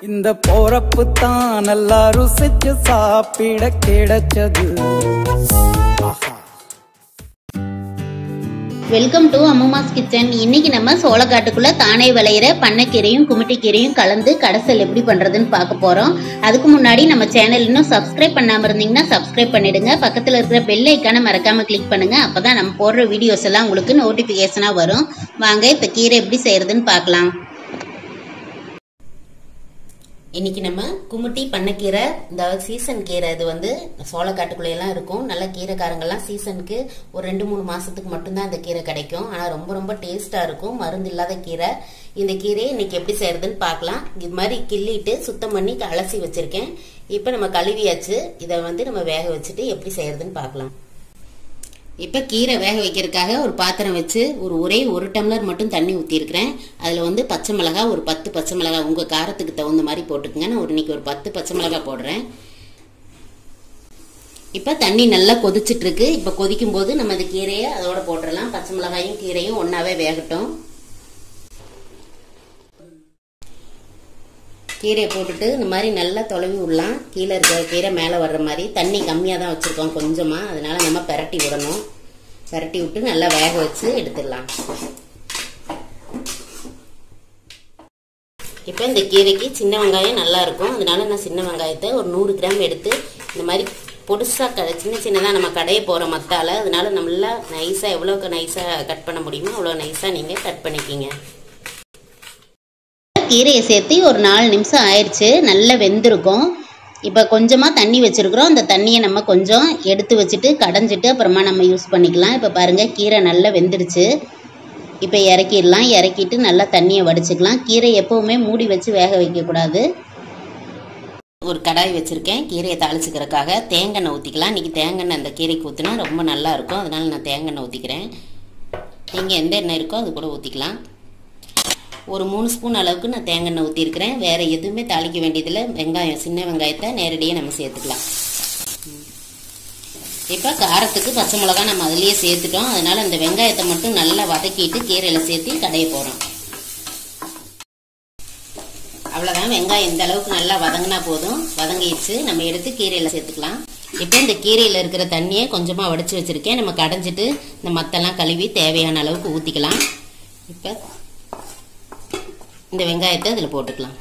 இந்த போறப்பு தான் நல்லா ருசிச்சு சாப்பிட கிடைச்சது ஆஹா வெல்கம் டு அம்மாஸ் கிச்சன் இன்னைக்கு நம்ம சோளக்காட்டுக்குள்ள தானே விளையிற பண்ணைக்கீரையும் குமிட்டிக்கீரையும் கலந்து கடைசல் எப்படி பண்றதுன்னு பார்க்க போறோம் அதுக்கு முன்னாடி நம்ம சேனல் இன்னும் சப்ஸ்கிரைப் பண்ணாம இருந்தீங்கன்னா சப்ஸ்கிரைப் பண்ணிடுங்க பக்கத்துல இருக்கிற பெல் ஐக்கானை மறக்காம கிளிக் பண்ணுங்க அப்பதான் நம்ம போடுற வீடியோஸ் எல்லாம் உங்களுக்கு நோட்டிபிகேஷனா வரும் வாங்க இப்ப கீரை எப்படி செய்யறதுன்னு பார்க்கலாம் இன்னைக்கு நம்ம குமுட்டி பண்ணைக்கீரை இந்த சீசன் கீரை இது வந்து சோளக்காட்டுக்குள்ளேயெல்லாம் இருக்கும் நல்ல கீரைக்காரங்கெல்லாம் சீசனுக்கு ஒரு ரெண்டு மூணு மாசத்துக்கு மட்டும்தான் இந்த கீரை கிடைக்கும் ஆனா ரொம்ப ரொம்ப டேஸ்டா இருக்கும் மருந்து இல்லாத கீரை இந்த கீரையை இன்னைக்கு எப்படி செய்யறதுன்னு பார்க்கலாம் இது மாதிரி கிள்ளிட்டு சுத்தம் பண்ணி அலசி வச்சிருக்கேன் இப்போ நம்ம கழுவியாச்சு இதை வந்து நம்ம வேக வச்சுட்டு எப்படி செய்யறதுன்னு பார்க்கலாம் இப்போ கீரை வேக வைக்கிறதுக்காக ஒரு பாத்திரம் வச்சு ஒரு ஒரே ஒரு டம்ளர் மட்டும் தண்ணி ஊற்றிருக்கிறேன் அதில் வந்து பச்சை மிளகாய் ஒரு பத்து பச்சை மிளகாய் உங்கள் காரத்துக்கு தகுந்த மாதிரி போட்டுக்கங்க நான் ஒரு இன்னைக்கு ஒரு பத்து பச்சை மிளகாய் போடுறேன் இப்போ தண்ணி நல்லா கொதிச்சிட்டு இருக்கு இப்போ கொதிக்கும் போது நம்ம இந்த கீரையை அதோட போட்டுடலாம் பச்சை மிளகாயும் கீரையும் ஒன்றாவே வேகட்டும் கீரையை போட்டுட்டு இந்த மாதிரி நல்லா தொலைவி விடலாம் கீழே இருக்கிற கீரை மேலே வர்ற மாதிரி தண்ணி கம்மியாக தான் வச்சுருக்கோம் கொஞ்சமாக அதனால நம்ம பெரட்டி விடணும் பெரட்டி விட்டு நல்லா வேக வச்சு எடுத்துடலாம் இப்போ இந்த கீரைக்கு சின்ன வெங்காயம் நல்லா இருக்கும் அதனால நான் சின்ன வெங்காயத்தை ஒரு நூறு கிராம் எடுத்து இந்த மாதிரி பொடுசாக க சின்ன சின்னதாக நம்ம கடைய போகிற மத்தால அதனால நல்லா நைஸாக எவ்வளோக்கு நைஸாக கட் பண்ண முடியுமோ அவ்வளோ நைஸாக நீங்கள் கட் பண்ணிக்கிங்க கீரையை சேர்த்து ஒரு நாலு நிமிஷம் ஆயிடுச்சு நல்லா வெந்திருக்கும் இப்போ கொஞ்சமாக தண்ணி வச்சுருக்குறோம் அந்த தண்ணியை நம்ம கொஞ்சம் எடுத்து வச்சுட்டு கடைஞ்சிட்டு அப்புறமா நம்ம யூஸ் பண்ணிக்கலாம் இப்போ பாருங்கள் கீரை நல்லா வெந்துடுச்சு இப்போ இறக்கிடலாம் இறக்கிட்டு நல்லா தண்ணியை வடிச்சுக்கலாம் கீரை எப்போவுமே மூடி வச்சு வேக வைக்கக்கூடாது ஒரு கடாய் வச்சுருக்கேன் கீரையை தாளிச்சுக்கிறதுக்காக தேங்காய் ஊற்றிக்கலாம் இன்றைக்கி தேங்காய் அந்த கீரைக்கு ஊற்றினா ரொம்ப நல்லா இருக்கும் அதனால நான் தேங்காய் ஊற்றிக்கிறேன் நீங்கள் எந்த எண்ணெய் இருக்கோ அது கூட ஊற்றிக்கலாம் ஒரு மூணு ஸ்பூன் அளவுக்கு நான் தேங்காய் எண்ணெய் ஊற்றிருக்கிறேன் வேறு எதுவுமே தாளிக்க வேண்டியதில்லை வெங்காயம் சின்ன வெங்காயத்தை நேரடியாக நம்ம சேர்த்துக்கலாம் இப்போ காரத்துக்கு பச்சை மிளகா நம்ம அதுலேயே சேர்த்துட்டோம் அதனால் அந்த வெங்காயத்தை மட்டும் நல்லா வதக்கிட்டு கீரையில் சேர்த்து கடைய போகிறோம் அவ்வளோதான் வெங்காயம் இந்த அளவுக்கு நல்லா வதங்கினா போதும் வதங்கிடுச்சு நம்ம எடுத்து கீரையில் சேர்த்துக்கலாம் இப்போ இந்த கீரையில் இருக்கிற தண்ணியை கொஞ்சமாக வடித்து வச்சுருக்கேன் நம்ம கடைஞ்சிட்டு இந்த மத்தெல்லாம் கழுவி தேவையான அளவுக்கு ஊற்றிக்கலாம் இப்போ இந்த வெங்காயத்தை அதில் போட்டுக்கலாம்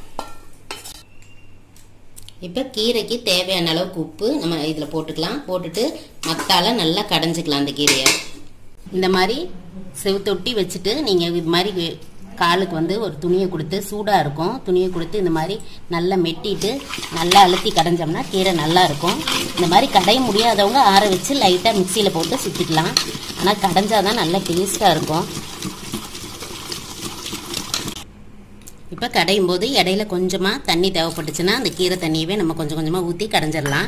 இப்போ கீரைக்கு தேவையான அளவுக்கு உப்பு நம்ம இதில் போட்டுக்கலாம் போட்டுட்டு மத்தால நல்லா கடைஞ்சிக்கலாம் அந்த கீரையை இந்த மாதிரி செவுத்தொட்டி வச்சுட்டு நீங்கள் இது மாதிரி காலுக்கு வந்து ஒரு துணியை கொடுத்து சூடாக இருக்கும் துணியை கொடுத்து இந்த மாதிரி நல்லா மெட்டிட்டு நல்லா அழுத்தி கடைஞ்சோம்னா கீரை நல்லா இருக்கும் இந்த மாதிரி கடைய முடியாதவங்க ஆற வச்சு லைட்டாக மிக்சியில் போட்டு சுற்றிக்கலாம் ஆனால் கடைஞ்சாதான் நல்லா டேஸ்ட்டாக இருக்கும் இப்போ கடையும் போது இடையில கொஞ்சமாக தண்ணி தேவைப்பட்டுச்சுன்னா அந்த கீரை தண்ணியவே நம்ம கொஞ்சம் கொஞ்சமாக ஊற்றி கடைஞ்சிடலாம்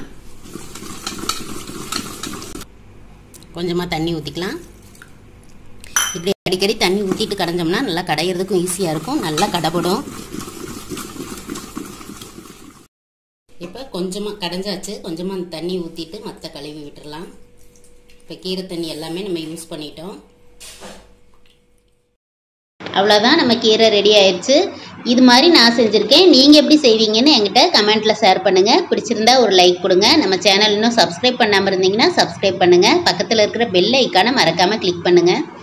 கொஞ்சமாக தண்ணி ஊற்றிக்கலாம் இப்படி அடிக்கடி தண்ணி ஊற்றிட்டு கடைஞ்சோம்னா நல்லா கடையிறதுக்கும் ஈஸியாக இருக்கும் நல்லா கடைப்படும் இப்போ கொஞ்சமாக கடைஞ்சாச்சு கொஞ்சமாக அந்த தண்ணி ஊற்றிட்டு மற்ற கழுவி விட்டுறலாம் இப்போ கீரை தண்ணி எல்லாமே நம்ம யூஸ் பண்ணிட்டோம் அவ்வளோதான் நம்ம கீரை ரெடி ஆயிடுச்சு இது மாதிரி நான் செஞ்சுருக்கேன் நீங்கள் எப்படி செய்வீங்கன்னு என்கிட்ட கமெண்ட்டில் ஷேர் பண்ணுங்கள் பிடிச்சிருந்தா ஒரு லைக் கொடுங்க நம்ம சேனல் இன்னும் சப்ஸ்கிரைப் பண்ணாமல் இருந்தீங்கன்னா சப்ஸ்கிரைப் பண்ணுங்கள் பக்கத்தில் இருக்கிற பெல் ஐக்கானை மறக்காமல் கிளிக் பண்ணுங்கள்